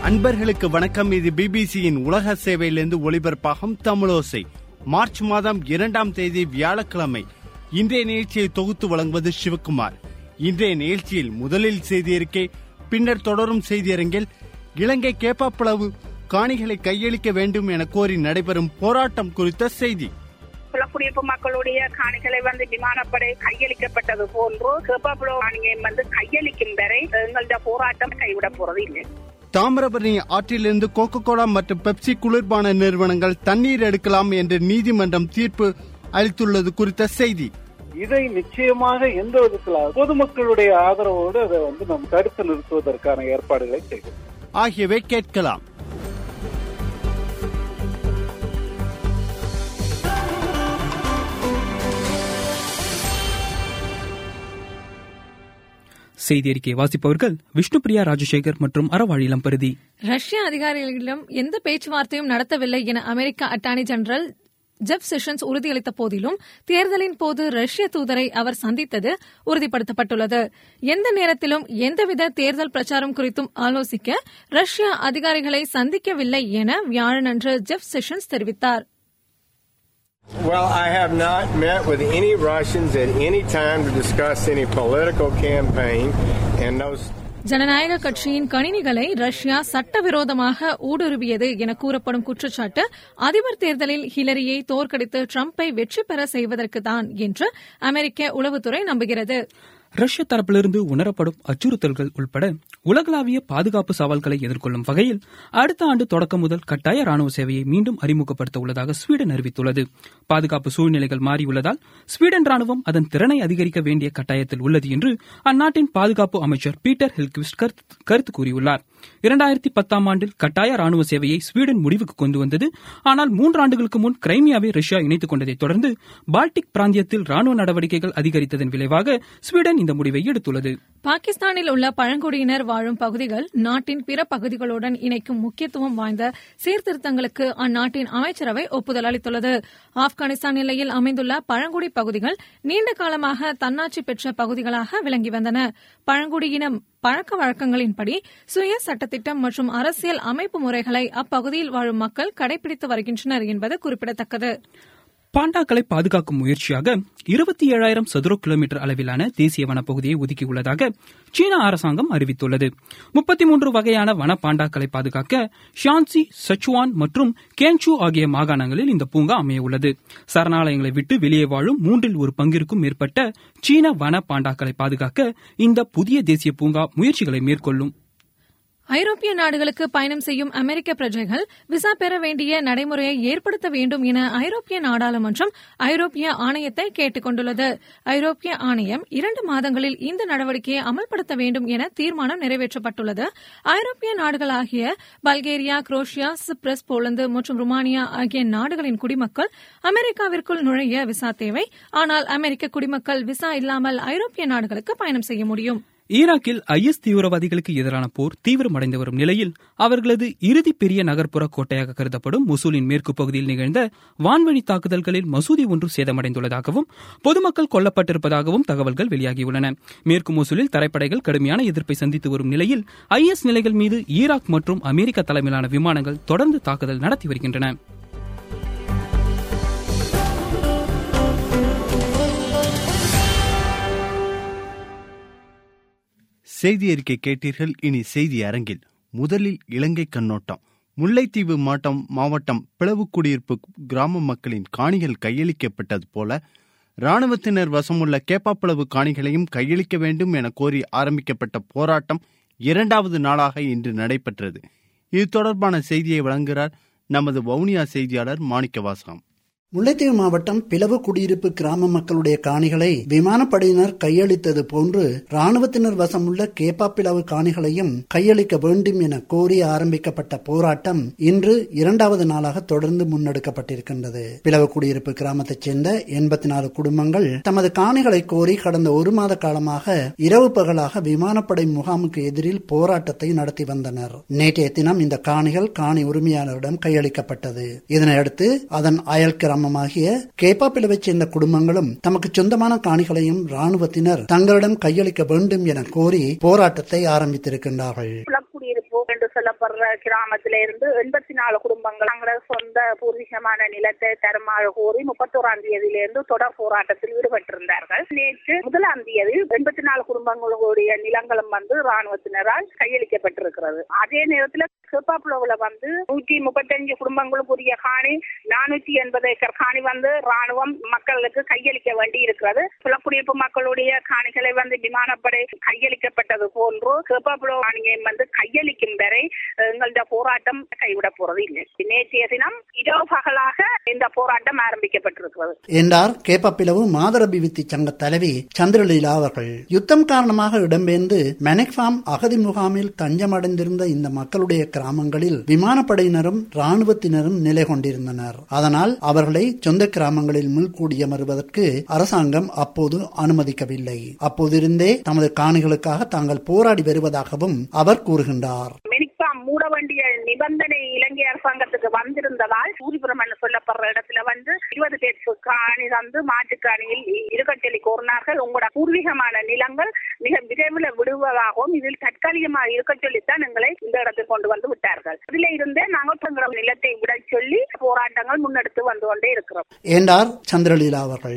அன்பர்களுக்கு வணக்கம் இது பிபிசியின் உலக சேவையிலிருந்து ஒளிபரப்பாகும் தமிழோசை மார்ச் மாதம் இரண்டாம் தேதி வியாழக்கிழமை இன்றைய நிகழ்ச்சியை தொகுத்து வழங்குவது சிவகுமார் இன்றைய நிகழ்ச்சியில் முதலில் செய்தியறிக்கை பின்னர் தொடரும் செய்தியரங்கில் இலங்கை கேப்பாப்புலவு காணிகளை கையளிக்க வேண்டும் என கோரி நடைபெறும் போராட்டம் குறித்த செய்தி குடியிருப்பு மக்களுடைய காணிகளை வந்து விமானப்படை கையளிக்கப்பட்டது போன்று கேப்பாப்புலோ காணியை வந்து கையளிக்கும் வரை எங்களோட போராட்டம் கைவிட போறது இல்லை தாமிரபரணி ஆற்றிலிருந்து கோகோ கோலா மற்றும் பெப்சி குளிர்பான நிறுவனங்கள் தண்ணீர் எடுக்கலாம் என்று நீதிமன்றம் தீர்ப்பு அளித்துள்ளது குறித்த செய்தி இதை நிச்சயமாக எந்த விதத்தில் பொதுமக்களுடைய ஆதரவோடு அதை வந்து நம்ம தடுத்து நிறுத்துவதற்கான ஏற்பாடுகளை செய்வோம் ஆகியவை கேட்கலாம் செய்தி அறிக்கை வாசிப்பவர்கள் விஷ்ணுபிரியா ராஜசேகர் மற்றும் அறவாழிலம் பருதி ரஷ்ய அதிகாரிகளிடம் எந்த பேச்சுவார்த்தையும் நடத்தவில்லை என அமெரிக்க அட்டார்னி ஜெனரல் ஜெப் செஷன்ஸ் உறுதியளித்த போதிலும் தேர்தலின் போது ரஷ்ய தூதரை அவர் சந்தித்தது உறுதிப்படுத்தப்பட்டுள்ளது எந்த நேரத்திலும் எந்தவித தேர்தல் பிரச்சாரம் குறித்தும் ஆலோசிக்க ரஷ்ய அதிகாரிகளை சந்திக்கவில்லை என வியாழனன்று ஜெப் செஷன்ஸ் தெரிவித்தார் Well, I have not met with any Russians at any time to discuss any political campaign, and those. ஜனநாயக கட்சியின் கணினிகளை ரஷ்யா சட்டவிரோதமாக ஊடுருவியது என கூறப்படும் குற்றச்சாட்டு அதிபர் தேர்தலில் ஹிலரியை தோற்கடித்து டிரம்பை வெற்றி பெற செய்வதற்குதான் என்று அமெரிக்க உளவுத்துறை நம்புகிறது ரஷ்ய தரப்பிலிருந்து உணரப்படும் அச்சுறுத்தல்கள் உட்பட உலகளாவிய பாதுகாப்பு சவால்களை எதிர்கொள்ளும் வகையில் அடுத்த ஆண்டு தொடக்கம் முதல் கட்டாய ராணுவ சேவையை மீண்டும் அறிமுகப்படுத்த உள்ளதாக ஸ்வீடன் அறிவித்துள்ளது பாதுகாப்பு சூழ்நிலைகள் மாறியுள்ளதால் ஸ்வீடன் ராணுவம் அதன் திறனை அதிகரிக்க வேண்டிய கட்டாயத்தில் உள்ளது என்று அந்நாட்டின் பாதுகாப்பு அமைச்சர் பீட்டர் ஹில்கிவிஸ்ட் கருத்து கூறியுள்ளார் இரண்டாயிரத்தி பத்தாம் ஆண்டில் கட்டாய ராணுவ சேவையை ஸ்வீடன் முடிவுக்கு கொண்டு வந்தது ஆனால் மூன்றாண்டுகளுக்கு முன் கிரைமியாவை ரஷ்யா இணைத்துக் கொண்டதைத் தொடர்ந்து பால்டிக் பிராந்தியத்தில் ராணுவ நடவடிக்கைகள் அதிகரித்ததன் விளைவாக ஸ்வீடன் இந்த முடிவை எடுத்துள்ளது பாகிஸ்தானில் உள்ள பழங்குடியினர் வாழும் பகுதிகள் நாட்டின் பிற பகுதிகளுடன் இணைக்கும் முக்கியத்துவம் வாய்ந்த சீர்திருத்தங்களுக்கு அந்நாட்டின் அமைச்சரவை ஒப்புதல் அளித்துள்ளது ஆப்கானிஸ்தான் எல்லையில் அமைந்துள்ள பழங்குடி பகுதிகள் நீண்ட காலமாக தன்னாட்சி பெற்ற பகுதிகளாக விளங்கி வந்தன பழங்குடியின பழக்க வழக்கங்களின்படி சுய சட்டத்திட்டம் மற்றும் அரசியல் அமைப்பு முறைகளை அப்பகுதியில் வாழும் மக்கள் கடைபிடித்து வருகின்றனர் என்பது குறிப்பிடத்தக்கது பாண்டாக்களை பாதுகாக்கும் முயற்சியாக இருபத்தி ஏழாயிரம் சதுர கிலோமீட்டர் அளவிலான தேசிய வனப்பகுதியை ஒதுக்கியுள்ளதாக சீனா அரசாங்கம் அறிவித்துள்ளது முப்பத்தி மூன்று வகையான வன பாண்டாக்களை பாதுகாக்க ஷான்சி சச்சுவான் மற்றும் கேன்சு ஆகிய மாகாணங்களில் இந்த பூங்கா அமையவுள்ளது சரணாலயங்களை விட்டு வெளியே வாழும் மூன்றில் ஒரு பங்கிற்கும் மேற்பட்ட சீன வன பாண்டாக்களை பாதுகாக்க இந்த புதிய தேசிய பூங்கா முயற்சிகளை மேற்கொள்ளும் ஐரோப்பிய நாடுகளுக்கு பயணம் செய்யும் அமெரிக்க பிரஜைகள் விசா பெற வேண்டிய நடைமுறையை ஏற்படுத்த வேண்டும் என ஐரோப்பிய நாடாளுமன்றம் ஐரோப்பிய ஆணையத்தை கேட்டுக் கொண்டுள்ளது ஐரோப்பிய ஆணையம் இரண்டு மாதங்களில் இந்த நடவடிக்கையை அமல்படுத்த வேண்டும் என தீர்மானம் நிறைவேற்றப்பட்டுள்ளது ஐரோப்பிய நாடுகளாகிய பல்கேரியா குரோஷியா சிப்ரஸ் போலந்து மற்றும் ருமானியா ஆகிய நாடுகளின் குடிமக்கள் அமெரிக்காவிற்குள் நுழைய விசா தேவை ஆனால் அமெரிக்க குடிமக்கள் விசா இல்லாமல் ஐரோப்பிய நாடுகளுக்கு பயணம் செய்ய முடியும் ஈராக்கில் ஐஎஸ் தீவிரவாதிகளுக்கு எதிரான போர் தீவிரமடைந்து வரும் நிலையில் அவர்களது இறுதி பெரிய நகர்ப்புற கோட்டையாக கருதப்படும் முசூலின் மேற்கு பகுதியில் நிகழ்ந்த வான்வழி தாக்குதல்களில் மசூதி ஒன்று சேதமடைந்துள்ளதாகவும் பொதுமக்கள் கொல்லப்பட்டிருப்பதாகவும் தகவல்கள் வெளியாகியுள்ளன மேற்கு மசூலில் தரைப்படைகள் கடுமையான எதிர்ப்பை சந்தித்து வரும் நிலையில் ஐஎஸ் நிலைகள் மீது ஈராக் மற்றும் அமெரிக்க தலைமையிலான விமானங்கள் தொடர்ந்து தாக்குதல் நடத்தி வருகின்றன செய்தி அறிக்கை கேட்டீர்கள் இனி செய்தி அரங்கில் முதலில் இலங்கை கண்ணோட்டம் முல்லைத்தீவு மாவட்டம் மாவட்டம் பிளவு குடியிருப்பு கிராம மக்களின் காணிகள் கையளிக்கப்பட்டது போல இராணுவத்தினர் வசமுள்ள கேப்பாப்பிளவு காணிகளையும் கையளிக்க வேண்டும் என கோரி ஆரம்பிக்கப்பட்ட போராட்டம் இரண்டாவது நாளாக இன்று நடைபெற்றது இது தொடர்பான செய்தியை வழங்குகிறார் நமது வவுனியா செய்தியாளர் மாணிக்கவாசகம் முல்லைத்தீவு மாவட்டம் பிளவு குடியிருப்பு கிராம மக்களுடைய காணிகளை விமானப்படையினர் கையளித்தது போன்று ராணுவத்தினர் வசமுள்ள கேப்பா பிளவு காணிகளையும் கையளிக்க வேண்டும் என கோரி ஆரம்பிக்கப்பட்ட போராட்டம் இன்று இரண்டாவது நாளாக தொடர்ந்து முன்னெடுக்கப்பட்டிருக்கின்றது பிளவு குடியிருப்பு கிராமத்தைச் சேர்ந்த எண்பத்தி நாலு குடும்பங்கள் தமது காணிகளை கோரி கடந்த ஒரு மாத காலமாக இரவு பகலாக விமானப்படை முகாமுக்கு எதிரில் போராட்டத்தை நடத்தி வந்தனர் நேற்றைய தினம் இந்த காணிகள் காணி உரிமையாளரிடம் கையளிக்கப்பட்டது இதனையடுத்து அதன் அயல் கிராம கிராமமாகிய கேப்பாப்பிளவைச் சேர்ந்த குடும்பங்களும் தமக்கு சொந்தமான காணிகளையும் ராணுவத்தினர் தங்களிடம் கையளிக்க வேண்டும் என கோரி போராட்டத்தை ஆரம்பித்திருக்கின்றார்கள் குடியிருப்பு புலக்குடியிருப்பு என்று சொல்லப்படுற கிராமத்தில இருந்து எண்பத்தி நாலு குடும்பங்கள் தங்களோட சொந்த பூர்வீகமான நிலத்தை தருமாறு கோரி முப்பத்தோராம் தேதியிலிருந்து தொடர் போராட்டத்தில் ஈடுபட்டிருந்தார்கள் நேற்று முதலாம் தேதி எண்பத்தி நாலு குடும்பங்களுடைய நிலங்களும் வந்து ராணுவத்தினரால் கையளிக்கப்பட்டிருக்கிறது அதே நேரத்தில் சிப்பாப்புலவுல வந்து நூற்றி முப்பத்தஞ்சு குடும்பங்களுக்குரிய காணி நானூற்றி எண்பது ஏக்கர் காணி வந்து ராணுவம் மக்களுக்கு கையளிக்க வேண்டி இருக்கிறது புலக்குடியிருப்பு மக்களுடைய காணிகளை வந்து விமானப்படை கையளிக்கப்பட்டது போன்று சிப்பாப்புலவு காணியை வந்து கையளிக்கும் வரை எங்களோட போராட்டம் கைவிட போறது இல்லை நேற்றைய தினம் இரவு பகலாக இந்த போராட்டம் ஆரம்பிக்கப்பட்டிருக்கிறது என்றார் கேப்பப்பிலவு மாதரபிவித்தி சங்க தலைவி சந்திரலீலா அவர்கள் யுத்தம் காரணமாக இடம்பெயர்ந்து மெனக்ஃபார்ம் அகதி முகாமில் தஞ்சமடைந்திருந்த இந்த மக்களுடைய கிராமங்களில் விமானப்படையினரும் ராணுவத்தினரும் நிலை கொண்டிருந்தனர் அதனால் அவர்களை சொந்த கிராமங்களில் மீள்கூடியமருவதற்கு அரசாங்கம் அப்போது அனுமதிக்கவில்லை அப்போதிருந்தே தமது காணிகளுக்காக தாங்கள் போராடி வருவதாகவும் அவர் கூறுகின்றார் மெனிக்பாம் மூட வேண்டிய நிபந்தனை இலங்கை அரசாங்கத்துக்கு வந்திருந்ததால் சூரிபுரம் என்று சொல்லப்படுற இடத்துல வந்து இருபது பேருக்கு காணி தந்து மாற்றுக்காணியில் இருக்கட்டளி கோரினார்கள் உங்களோட பூர்வீகமான நிலங்கள் மிக விரைவில் விடுவதாகவும் இதில் தற்காலிகமாக இருக்க சொல்லித்தான் எங்களை இந்த இடத்துக்கு கொண்டு வந்து விட்டார்கள் இதுல இருந்தே நாங்கள் தங்கிற நிலத்தை விட சொல்லி போராட்டங்கள் முன்னெடுத்து வந்து கொண்டே இருக்கிறோம் என்றார் சந்திரலீலா அவர்கள்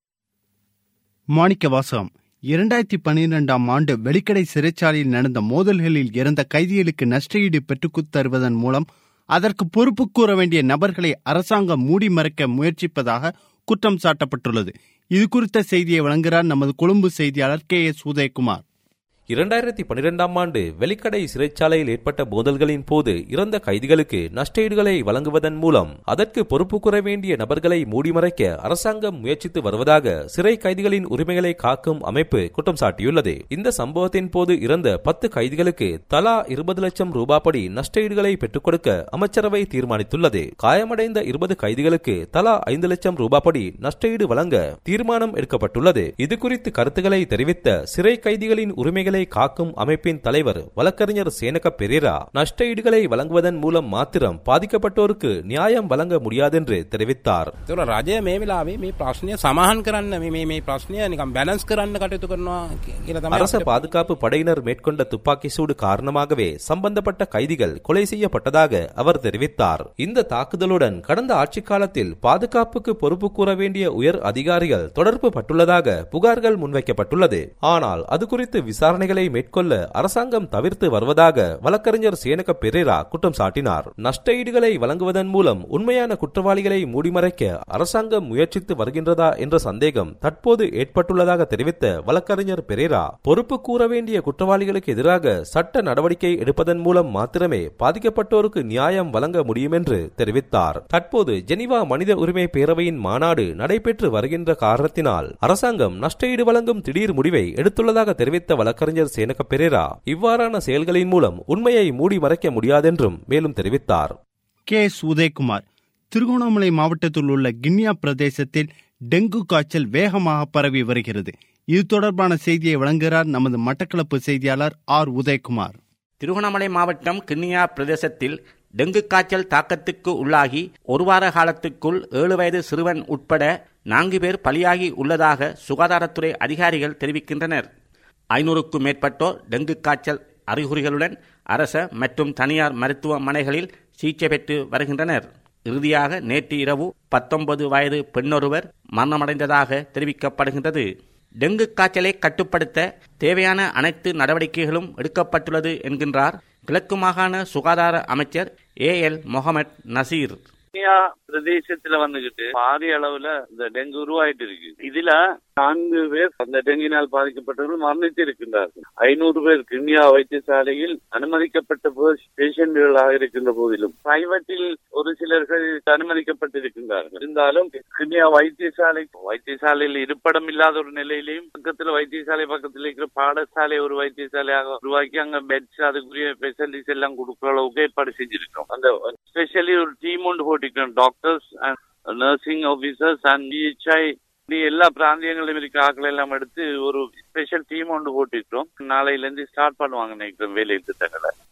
மாணிக்க வாசகம் இரண்டாயிரத்தி பனிரெண்டாம் ஆண்டு வெலிக்கடை சிறைச்சாலையில் நடந்த மோதல்களில் இறந்த கைதிகளுக்கு நஷ்டஈடு பெற்றுக் தருவதன் மூலம் அதற்கு பொறுப்பு கூற வேண்டிய நபர்களை அரசாங்கம் மூடி மறைக்க முயற்சிப்பதாக குற்றம் சாட்டப்பட்டுள்ளது இது குறித்த செய்தியை வழங்குகிறார் நமது கொழும்பு செய்தியாளர் கே எஸ் உதயகுமார் இரண்டாயிரத்தி பனிரெண்டாம் ஆண்டு வெலிக்கடை சிறைச்சாலையில் ஏற்பட்ட மோதல்களின் போது இறந்த கைதிகளுக்கு நஷ்டஈடுகளை வழங்குவதன் மூலம் அதற்கு பொறுப்பு கூற வேண்டிய நபர்களை மூடிமறைக்க அரசாங்கம் முயற்சித்து வருவதாக சிறை கைதிகளின் உரிமைகளை காக்கும் அமைப்பு குற்றம் சாட்டியுள்ளது இந்த சம்பவத்தின் போது இறந்த பத்து கைதிகளுக்கு தலா இருபது லட்சம் ரூபாப்படி நஷ்டஈடுகளை பெற்றுக் கொடுக்க அமைச்சரவை தீர்மானித்துள்ளது காயமடைந்த இருபது கைதிகளுக்கு தலா ஐந்து லட்சம் ரூபாப்படி நஷ்டஈடு வழங்க தீர்மானம் எடுக்கப்பட்டுள்ளது இதுகுறித்து கருத்துக்களை தெரிவித்த சிறை கைதிகளின் உரிமைகளை உரிமைகளை காக்கும் அமைப்பின் தலைவர் வழக்கறிஞர் சேனக பெரேரா நஷ்டஈடுகளை வழங்குவதன் மூலம் மாத்திரம் பாதிக்கப்பட்டோருக்கு நியாயம் வழங்க முடியாதென்று தெரிவித்தார் රජය මේ වෙලාවේ මේ ප්‍රශ්නය සමහන් කරන්න මේ මේ ප්‍රශ්නය නිකම් බැලන්ස් කරන්න කටයුතු කරනවා කියලා තමයි அரச பாதுகாப்பு படையினர் மேற்கொண்ட துப்பாக்கி சூடு காரணமாகவே சம்பந்தப்பட்ட கைதிகள் கொலை செய்யப்பட்டதாக அவர் தெரிவித்தார் இந்த தாக்குதலுடன் கடந்த ஆட்சி காலத்தில் பாதுகாப்புக்கு பொறுப்பு கூற வேண்டிய உயர் அதிகாரிகள் தொடர்பு பட்டுள்ளதாக புகார்கள் முன்வைக்கப்பட்டுள்ளது ஆனால் அது குறித்து விசாரணை விசாரணைகளை மேற்கொள்ள அரசாங்கம் தவிர்த்து வருவதாக வழக்கறிஞர் சேனக பெரேரா குற்றம் சாட்டினார் நஷ்டஈடுகளை வழங்குவதன் மூலம் உண்மையான குற்றவாளிகளை மூடிமறைக்க அரசாங்கம் முயற்சித்து வருகின்றதா என்ற சந்தேகம் தற்போது ஏற்பட்டுள்ளதாக தெரிவித்த வழக்கறிஞர் பெரேரா பொறுப்பு கூற வேண்டிய குற்றவாளிகளுக்கு எதிராக சட்ட நடவடிக்கை எடுப்பதன் மூலம் மாத்திரமே பாதிக்கப்பட்டோருக்கு நியாயம் வழங்க முடியும் என்று தெரிவித்தார் தற்போது ஜெனிவா மனித உரிமை பேரவையின் மாநாடு நடைபெற்று வருகின்ற காரணத்தினால் அரசாங்கம் நஷ்டஈடு வழங்கும் திடீர் முடிவை எடுத்துள்ளதாக தெரிவித்த வழக்கறிஞர் அறிஞர் சேனக பெரேரா இவ்வாறான செயல்களின் மூலம் உண்மையை மூடி மறைக்க முடியாதென்றும் மேலும் தெரிவித்தார் கே எஸ் உதயகுமார் திருகோணமலை மாவட்டத்தில் உள்ள கிண்ணியா பிரதேசத்தில் டெங்கு காய்ச்சல் வேகமாக பரவி வருகிறது இது தொடர்பான செய்தியை வழங்குகிறார் நமது மட்டக்களப்பு செய்தியாளர் ஆர் உதயகுமார் திருகோணமலை மாவட்டம் கிண்ணியா பிரதேசத்தில் டெங்கு காய்ச்சல் தாக்கத்துக்கு உள்ளாகி ஒரு வார காலத்துக்குள் ஏழு வயது சிறுவன் உட்பட நான்கு பேர் பலியாகி உள்ளதாக சுகாதாரத்துறை அதிகாரிகள் தெரிவிக்கின்றனர் ஐநூறுக்கும் மேற்பட்டோர் டெங்கு காய்ச்சல் அறிகுறிகளுடன் அரச மற்றும் தனியார் மருத்துவமனைகளில் சிகிச்சை பெற்று வருகின்றனர் இறுதியாக நேற்று இரவு பத்தொன்பது வயது பெண்ணொருவர் மரணமடைந்ததாக தெரிவிக்கப்படுகின்றது டெங்கு காய்ச்சலை கட்டுப்படுத்த தேவையான அனைத்து நடவடிக்கைகளும் எடுக்கப்பட்டுள்ளது என்கின்றார் கிழக்கு மாகாண சுகாதார அமைச்சர் ஏ எல் முகமது நசீர் கிண்ணியா பிரதேசத்துல வந்துகிட்டு பாரிய அளவுல இந்த டெங்கு உருவாயிட்டு இருக்கு இதுல நான்கு பேர் அந்த டெங்கினால் பாதிக்கப்பட்டவர்கள் மரணித்து இருக்கின்றார்கள் ஐநூறு பேர் கிண்ணியா வைத்தியசாலையில் அனுமதிக்கப்பட்ட பேஷண்ட்களாக இருக்கின்ற போதிலும் பிரைவேட்டில் ஒரு சிலர்கள் அனுமதிக்கப்பட்டிருக்கின்றார்கள் இருந்தாலும் கிண்ணியா வைத்தியசாலை வைத்தியசாலையில் இருப்படம் இல்லாத ஒரு நிலையிலையும் பக்கத்துல வைத்தியசாலை பக்கத்தில் இருக்கிற பாடசாலை ஒரு வைத்தியசாலையாக உருவாக்கி அங்க பெட்ஸ் அதுக்குரிய ஃபெசிலிட்டிஸ் எல்லாம் கொடுக்குற அளவுக்கு ஏற்பாடு செஞ்சிருக்கோம் அந்த ஸ்பெஷலி ஒரு டீம் ஒன்று போட்டிருக்கோம் doctors and nursing officers and PHI எல்லா பிராந்தியங்களிலும் இருக்க ஆக்களை எல்லாம் எடுத்து ஒரு ஸ்பெஷல் டீம் ஒன்று போட்டிருக்கோம் நாளையில இருந்து ஸ்டார்ட் பண்ணுவாங்க நினைக்கிறோம் வேலை திட்டங்களை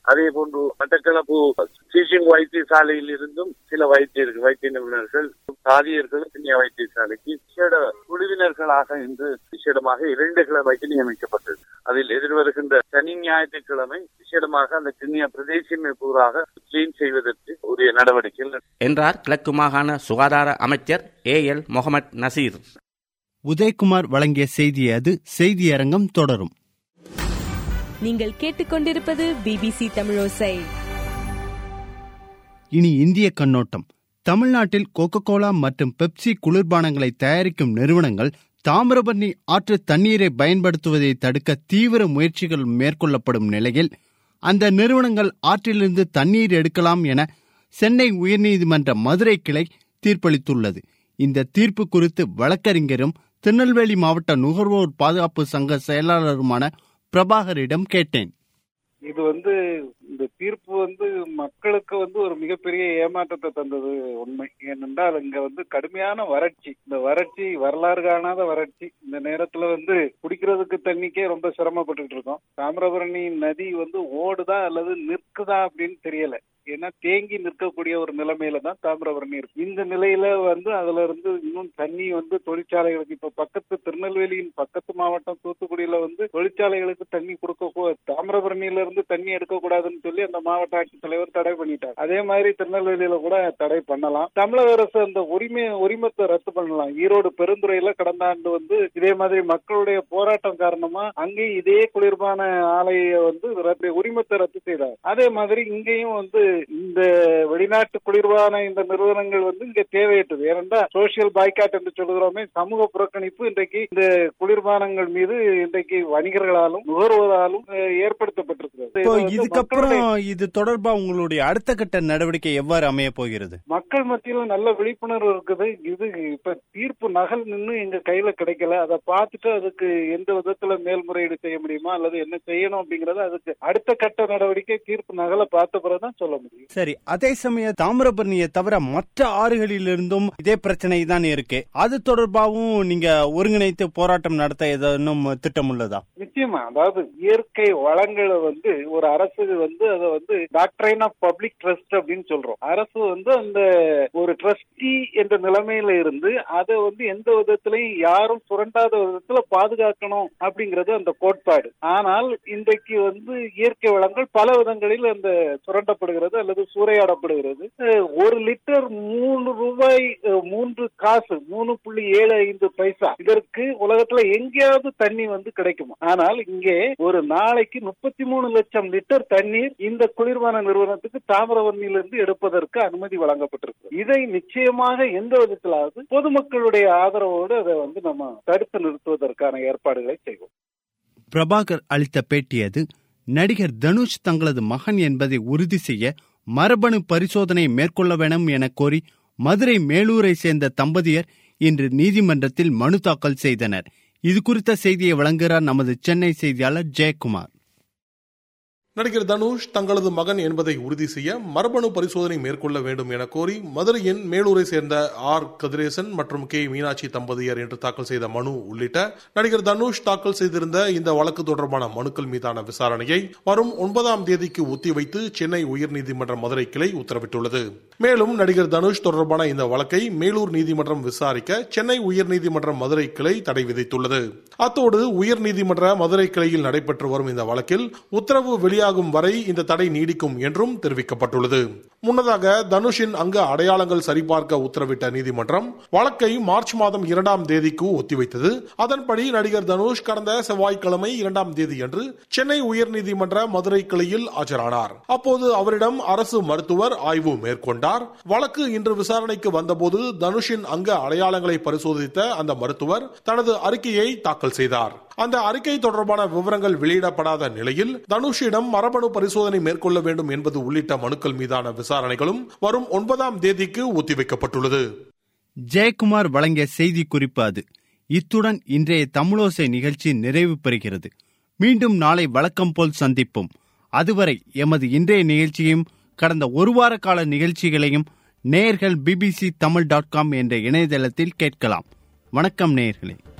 அதே போன்று மட்டக்களப்பு டீச்சிங் வைத்தியசாலையில் இருந்தும் சில வைத்தியர்கள் வைத்திய நிபுணர்கள் தாதியர்கள் கிண்ணியா வைத்தியசாலைக்கு விசேட குழுவினர்களாக இன்று விசேடமாக இரண்டு கிழமைக்கு நியமிக்கப்பட்டது அதில் எதிர்வருகின்ற சனி ஞாயிற்றுக்கிழமை விசேடமாக அந்த கிண்ணியா பிரதேசமைப்பூராக கிளீன் செய்வதற்கு உரிய நடவடிக்கைகள் என்றார் கிழக்கு மாகாண சுகாதார அமைச்சர் ஏ எல் முகமது நசீர் உதயகுமார் வழங்கிய செய்தி அது செய்தியரங்கம் தொடரும் நீங்கள் கேட்டுக்கொண்டிருப்பது பிபிசி தமிழோசை இனி இந்திய கண்ணோட்டம் தமிழ்நாட்டில் கோகோ கோலா மற்றும் பெப்சி குளிர்பானங்களை தயாரிக்கும் நிறுவனங்கள் தாமிரபரணி ஆற்று தண்ணீரை பயன்படுத்துவதை தடுக்க தீவிர முயற்சிகள் மேற்கொள்ளப்படும் நிலையில் அந்த நிறுவனங்கள் ஆற்றிலிருந்து தண்ணீர் எடுக்கலாம் என சென்னை உயர்நீதிமன்ற மதுரை கிளை தீர்ப்பளித்துள்ளது இந்த தீர்ப்பு குறித்து வழக்கறிஞரும் திருநெல்வேலி மாவட்ட நுகர்வோர் பாதுகாப்பு சங்க செயலாளருமான பிரபாகரிடம் கேட்டேன் இது வந்து இந்த தீர்ப்பு வந்து மக்களுக்கு வந்து ஒரு மிகப்பெரிய ஏமாற்றத்தை தந்தது உண்மை ஏனென்றால் இங்க வந்து கடுமையான வறட்சி இந்த வறட்சி வரலாறு காணாத வறட்சி இந்த நேரத்துல வந்து குடிக்கிறதுக்கு தண்ணிக்கே ரொம்ப சிரமப்பட்டுட்டு இருக்கோம் தாமிரபரணி நதி வந்து ஓடுதா அல்லது நிற்குதா அப்படின்னு தெரியல ஏன்னா தேங்கி நிற்கக்கூடிய ஒரு நிலைமையில தான் தாமிரபரணி இருக்கு இந்த நிலையில வந்து அதுல இருந்து இன்னும் தண்ணி வந்து தொழிற்சாலைகளுக்கு இப்ப பக்கத்து திருநெல்வேலியின் பக்கத்து மாவட்டம் தூத்துக்குடியில வந்து தொழிற்சாலைகளுக்கு தண்ணி கொடுக்க தாமிரபரணியில இருந்து தண்ணி எடுக்கக்கூடாதுன்னு சொல்லி அந்த மாவட்ட ஆட்சித்தலைவர் தடை பண்ணிட்டார் அதே மாதிரி திருநெல்வேலியில கூட தடை பண்ணலாம் தமிழக அரசு அந்த உரிமை உரிமத்தை ரத்து பண்ணலாம் ஈரோடு பெருந்துறையில கடந்த ஆண்டு வந்து இதே மாதிரி மக்களுடைய போராட்டம் காரணமா அங்கேயும் இதே குளிர்பான ஆலையை வந்து ரத்து- உரிமத்தை ரத்து செய்தார் அதே மாதிரி இங்கேயும் வந்து இந்த வெளிநாட்டு குளிர்பான இந்த நிறுவனங்கள் வந்து இங்க தேவையற்றது ஏனென்றால் சோசியல் பாய்காட் என்று சொல்கிறோமே சமூக புறக்கணிப்பு இன்றைக்கு இந்த குளிர்பானங்கள் மீது இன்றைக்கு வணிகர்களாலும் நுகர்வோராலும் அஹ், ஏற்படுத்தப்பட்டிருக்கிறது இப்போ இது வந்து இதுக்கப்புறம் மக்களுடைய- இது தொடர்பா உங்களுடைய அடுத்த கட்ட நடவடிக்கை எவ்வாறு அமைய போகிறது மக்கள் மத்தியில நல்ல விழிப்புணர்வு இருக்குது இது இப்ப தீர்ப்பு நகல் நின்னு எங்க கையில கிடைக்கல அதை பார்த்துட்டு அதுக்கு எந்த விதத்துல மேல்முறையீடு செய்ய முடியுமா அல்லது என்ன செய்யணும் அப்படிங்கறது அதுக்கு அடுத்த கட்ட நடவடிக்கை தீர்ப்பு நகலை பார்த்த பிறகுதான் சொல்ல முடியும் சரி அதே சமயம் தாமிரபரணியை தவிர மற்ற ஆறுகளிலிருந்தும் இதே பிரச்சனை தான் இருக்கு அது தொடர்பாகவும் நீங்க ஒருங்கிணைத்து போராட்டம் நடத்த ஏதேனும் திட்டம் உள்ளதா நிச்சயமா அதாவது இயற்கை வளங்களை வந்து ஒரு அரசு வந்து அதை வந்து டாக்டரைன் ஆஃப் பப்ளிக் ட்ரஸ்ட் அப்படின்னு சொல்றோம் அரசு வந்து அந்த ஒரு ட்ரஸ்டி என்ற நிலைமையில இருந்து அதை வந்து எந்த விதத்திலையும் யாரும் சுரண்டாத விதத்துல பாதுகாக்கணும் அப்படிங்கிறது அந்த கோட்பாடு ஆனால் இன்றைக்கு வந்து இயற்கை வளங்கள் பல விதங்களில் அந்த சுரண்டப்படுகிறது அல்லது சூறையாடப்படுகிறது அஹ், ஒரு லிட்டர் மூணு ரூபாய் அஹ், மூன்று காசு மூணு புள்ளி ஏழு ஐந்து பைசா இதற்கு உலகத்துல எங்கேயாவது தண்ணி வந்து கிடைக்குமா ஆனால் இங்கே ஒரு நாளைக்கு முப்பத்தி மூணு லட்சம் லிட்டர் தண்ணீர் இந்த குளிர்பான நிறுவனத்துக்கு தாமிரபரணியிலிருந்து எடுப்பதற்கு அனுமதி வழங்கப்பட்டிருக்கு இதை நிச்சயமாக எந்த விதத்திலாவது பொதுமக்களுடைய ஆதரவோடு அதை வந்து நம்ம தடுத்து நிறுத்துவதற்கான ஏற்பாடுகளை செய்வோம் பிரபாகர் அளித்த பேட்டியது நடிகர் தனுஷ் தங்களது மகன் என்பதை உறுதி செய்ய மரபணு பரிசோதனை மேற்கொள்ள வேண்டும் என கோரி மதுரை மேலூரை சேர்ந்த தம்பதியர் இன்று நீதிமன்றத்தில் மனு தாக்கல் செய்தனர் இது குறித்த செய்தியை வழங்குகிறார் நமது சென்னை செய்தியாளர் ஜெயக்குமார் நடிகர் தனுஷ் தங்களது மகன் என்பதை உறுதி செய்ய மரபணு பரிசோதனை மேற்கொள்ள வேண்டும் என கோரி மதுரையின் மேலூரை சேர்ந்த ஆர் கதிரேசன் மற்றும் கே மீனாட்சி தம்பதியர் என்று தாக்கல் செய்த மனு உள்ளிட்ட நடிகர் தனுஷ் தாக்கல் செய்திருந்த இந்த வழக்கு தொடர்பான மனுக்கள் மீதான விசாரணையை வரும் ஒன்பதாம் தேதிக்கு ஒத்திவைத்து சென்னை உயர்நீதிமன்ற மதுரை கிளை உத்தரவிட்டுள்ளது மேலும் நடிகர் தனுஷ் தொடர்பான இந்த வழக்கை மேலூர் நீதிமன்றம் விசாரிக்க சென்னை உயர்நீதிமன்ற மதுரை கிளை தடை விதித்துள்ளது அத்தோடு உயர்நீதிமன்ற மதுரை கிளையில் நடைபெற்று வரும் இந்த வழக்கில் உத்தரவு வெளியாகும் வரை இந்த தடை நீடிக்கும் என்றும் தெரிவிக்கப்பட்டுள்ளது முன்னதாக தனுஷின் அங்க அடையாளங்கள் சரிபார்க்க உத்தரவிட்ட நீதிமன்றம் வழக்கை மார்ச் மாதம் இரண்டாம் தேதிக்கு ஒத்திவைத்தது அதன்படி நடிகர் தனுஷ் கடந்த செவ்வாய்க்கிழமை இரண்டாம் தேதியன்று சென்னை உயர்நீதிமன்ற மதுரை கிளையில் ஆஜரானார் அப்போது அவரிடம் அரசு மருத்துவர் ஆய்வு மேற்கொண்டார் வழக்கு இன்று விசாரணைக்கு வந்தபோது தனுஷின் அங்க அடையாளங்களை பரிசோதித்த அந்த மருத்துவர் தனது அறிக்கையை தாக்கல் செய்தார் அந்த அறிக்கை தொடர்பான விவரங்கள் வெளியிடப்படாத நிலையில் தனுஷிடம் மரபணு பரிசோதனை மேற்கொள்ள வேண்டும் என்பது உள்ளிட்ட மனுக்கள் மீதான விசாரணைகளும் வரும் ஒன்பதாம் தேதிக்கு ஒத்திவைக்கப்பட்டுள்ளது ஜெயக்குமார் வழங்கிய செய்தி குறிப்பு அது இத்துடன் இன்றைய தமிழோசை நிகழ்ச்சி நிறைவு பெறுகிறது மீண்டும் நாளை வழக்கம் போல் சந்திப்போம் அதுவரை எமது இன்றைய நிகழ்ச்சியையும் கடந்த ஒரு வார கால நிகழ்ச்சிகளையும் நேயர்கள் பிபிசி தமிழ் டாட் காம் என்ற இணையதளத்தில் கேட்கலாம் வணக்கம் நேயர்களே